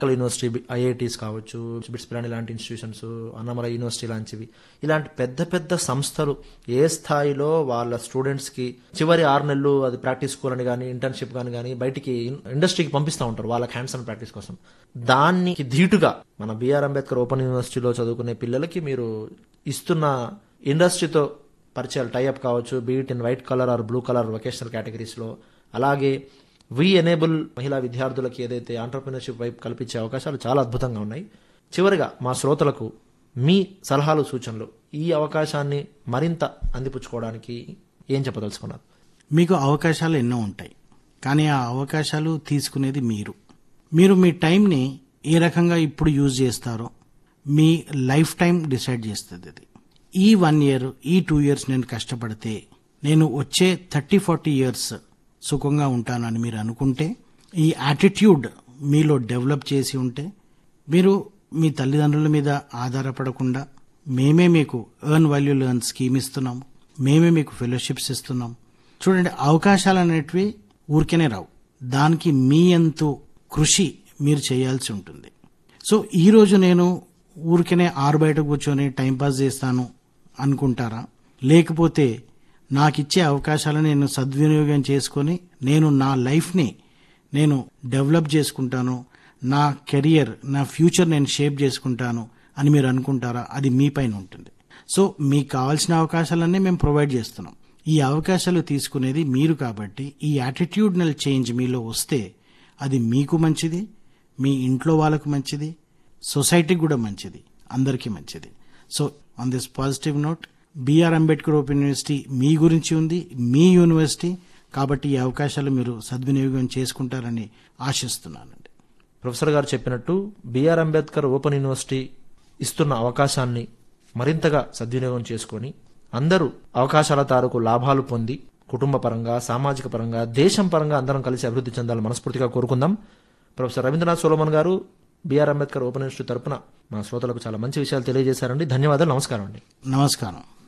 university IITs కావచ్చు BITS Pilani లాంటి institutions Annamalai university లాంటివి ఇలాంటి పెద్ద పెద్ద సంస్థలు ఏ స్థాయిలో వాళ్ళ స్టూడెంట్స్కి చివరి ఆరు నెలలు అది ప్రాక్టీస్ స్కూల్ అని కానీ ఇంటర్న్షిప్ కానీ కానీ బయటికి ఇండస్ట్రీకి పంపిస్తూ ఉంటారు వాళ్ళకి హ్యాండ్స్ ఆన్ ప్రాక్టీస్ కోసం దానికి ధీటుగా మన బిఆర్ అంబేద్కర్ ఓపెన్ యూనివర్సిటీలో చదువుకునే పిల్లలకి మీరు ఇస్తున్న ఇండస్ట్రీతో పరిచయాలు టైఅప్ కావచ్చు be it in white collar or blue collar vocational కేటగిరీస్లో అలాగే వి ఎనేబుల్ మహిళా విద్యార్థులకి ఏదైతే ఆంటర్ప్రినర్షిప్ వైపు కల్పించే అవకాశాలు చాలా అద్భుతంగా ఉన్నాయి చివరిగా మా శ్రోతలకు మీ సలహాలు సూచనలు ఈ అవకాశాన్ని మరింత అందిపుచ్చుకోవడానికి ఏం చెప్పదలుచుకున్నారు మీకు అవకాశాలు ఎన్నో ఉంటాయి కానీ ఆ అవకాశాలు తీసుకునేది మీరు మీరు మీ టైంని ఏ రకంగా ఇప్పుడు యూజ్ చేస్తారో మీ లైఫ్ టైం డిసైడ్ చేస్తుంది అది ఈ వన్ ఇయర్ ఈ టూ ఇయర్స్ నేను కష్టపడితే నేను వచ్చే థర్టీ ఫార్టీ ఇయర్స్ సుఖంగా ఉంటానని మీరు అనుకుంటే ఈ యాటిట్యూడ్ మీలో డెవలప్ చేసి ఉంటే మీరు మీ తల్లిదండ్రుల మీద ఆధారపడకుండా మేమే మీకు ఎర్న్ వాల్యూ లెర్న్ స్కీమ్ ఇస్తున్నాము మేమే మీకు ఫెలోషిప్స్ ఇస్తున్నాం చూడండి అవకాశాలు అనేటివి ఊరికేనే రావు దానికి మీ ఎంతో కృషి మీరు చేయాల్సి ఉంటుంది సో ఈరోజు నేను ఊరికనే ఆరు బయట కూర్చొని టైంపాస్ చేస్తాను అనుకుంటారా లేకపోతే నాకు ఇచ్చే అవకాశాలను నేను సద్వినియోగం చేసుకొని నేను నా లైఫ్ని నేను డెవలప్ చేసుకుంటాను నా కెరియర్ నా ఫ్యూచర్ నేను షేప్ చేసుకుంటాను అని మీరు అనుకుంటారా అది మీ పైన ఉంటుంది సో మీకు కావాల్సిన అవకాశాలన్నీ మేము ప్రొవైడ్ చేస్తున్నాం ఈ అవకాశాలు తీసుకునేది మీరు కాబట్టి ఈ యాటిట్యూడ్నల్ చేంజ్ మీలో వస్తే అది మీకు మంచిది మీ ఇంట్లో వాళ్ళకు మంచిది సొసైటీకి కూడా మంచిది అందరికీ మంచిది so on this positive note B R Ambedkar open university మీ గురించి ఉంది మీ యూనివర్సిటీ కాబట్టి ఈ అవకాశాలు మీరు సద్వినియోగం చేసుకుంటారని ఆశిస్తున్నానండి ప్రొఫెసర్ గారు చెప్పినట్టు బిఆర్ అంబేద్కర్ ఓపెన్ యూనివర్సిటీ ఇస్తున్న అవకాశాన్ని మరింతగా సద్వినియోగం చేసుకొని అందరూ అవకాశాల తారుకు లాభాలు పొంది కుటుంబ పరంగా సామాజిక పరంగా దేశం పరంగా అందరం కలిసి అభివృద్ధి చెందాలని మనస్ఫూర్తిగా కోరుకుందాం ప్రొఫెసర్ రవీంద్రనాథ్ సోలమన్ గారు బిఆర్ అంబేద్కర్ ఓపెన్ యూనివర్సిటీ తరపున మా శ్రోతలకు చాలా మంచి విషయాలు తెలియజేశారండి ధన్యవాదాలు నమస్కారం అండి నమస్కారం